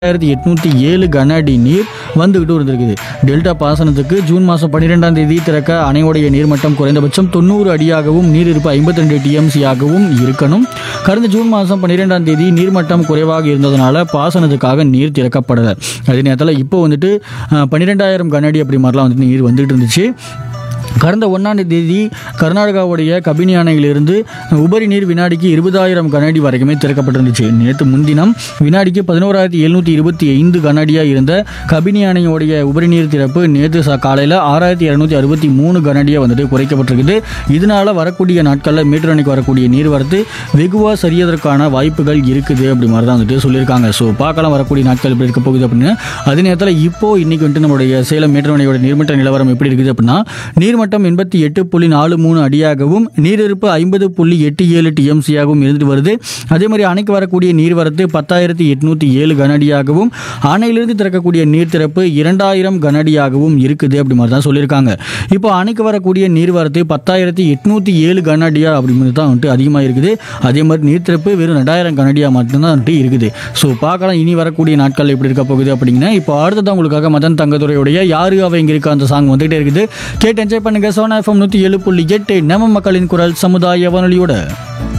ஆயிரத்தி எட்நூற்றி ஏழு கன அடி நீர் வந்துக்கிட்டு இருந்திருக்குது டெல்டா பாசனத்துக்கு ஜூன் மாதம் பன்னிரெண்டாம் தேதி திறக்க அணையுடைய நீர்மட்டம் குறைந்தபட்சம் தொண்ணூறு அடியாகவும் நீர் இருப்பு ஐம்பத்தி ரெண்டு டிஎம்சியாகவும் இருக்கணும் கடந்த ஜூன் மாதம் பன்னிரெண்டாம் தேதி நீர்மட்டம் குறைவாக இருந்ததுனால பாசனத்துக்காக நீர் திறக்கப்படலை அதே நேரத்தில் இப்போ வந்துட்டு பன்னிரெண்டாயிரம் கன அடி அப்படி மாதிரிலாம் வந்துட்டு நீர் வந்துட்டு இருந்துச்சு கடந்த ஒன்றாம் தேதி கர்நாடகாவுடைய கபினி அணையிலிருந்து உபரி நீர் வினாடிக்கு இருபதாயிரம் கனஅடி வரைக்குமே திறக்கப்பட்டிருந்துச்சு நேற்று முன்தினம் வினாடிக்கு பதினோராயிரத்தி எழுநூற்றி இருபத்தி ஐந்து கனஅடியாக இருந்த கபினி அணையோடைய உபரி நீர் திறப்பு நேற்று ச காலையில் ஆறாயிரத்தி இரநூத்தி அறுபத்தி மூணு கனஅடியாக வந்துட்டு குறைக்கப்பட்டிருக்குது இதனால் வரக்கூடிய நாட்களில் மீட்டர் அணைக்கு வரக்கூடிய நீர்வரத்து வெகுவாக சரியதற்கான வாய்ப்புகள் இருக்குது அப்படி மாதிரி தான் வந்துட்டு சொல்லியிருக்காங்க ஸோ பார்க்கலாம் வரக்கூடிய நாட்கள் எப்படி இருக்க போகுது அப்படின்னு அதே நேரத்தில் இப்போ இன்னைக்கு வந்துட்டு நம்மளுடைய சேலம் மீட்டர் அணையோட நீர்மட்ட நிலவரம் எப்படி இருக்குது அப்படின்னா நீர்மட்டம் எண்பத்தி எட்டு புள்ளி நாலு மூணு அடியாகவும் நீரிருப்பு ஐம்பது புள்ளி எட்டு ஏழு டிஎம்சியாகவும் இருந்துட்டு வருது அதே மாதிரி அணைக்கு வரக்கூடிய நீர்வரத்து பத்தாயிரத்தி எட்நூற்றி ஏழு கனஅடியாகவும் அணையிலிருந்து திறக்கக்கூடிய நீர் திறப்பு இரண்டாயிரம் கனஅடியாகவும் இருக்குது அப்படி மாதிரி தான் சொல்லியிருக்காங்க இப்போ அணைக்கு வரக்கூடிய நீர்வரத்து பத்தாயிரத்தி எட்நூற்றி ஏழு கனஅடியா அப்படின்னு தான் வந்துட்டு அதிகமாக இருக்குது அதே மாதிரி நீர் திறப்பு வெறும் ரெண்டாயிரம் கனஅடியாக மட்டும்தான் வந்துட்டு இருக்குது ஸோ பார்க்கலாம் இனி வரக்கூடிய நாட்கள் எப்படி இருக்க போகுது அப்படிங்கன்னா இப்போ அடுத்ததான் உங்களுக்காக மதன் தங்கதுரையுடைய யாரு அவ இங்க இருக்க அந்த சாங் வந்துகிட்டே இருக்குது கேட்டு என்ஜாய் பண்ணுங்க சோனா எஃப்எம் நூற்றி ஏழு புள்ளி எட்டு நம்ம மக்களின் குரல் சமுதாய வானொலியோட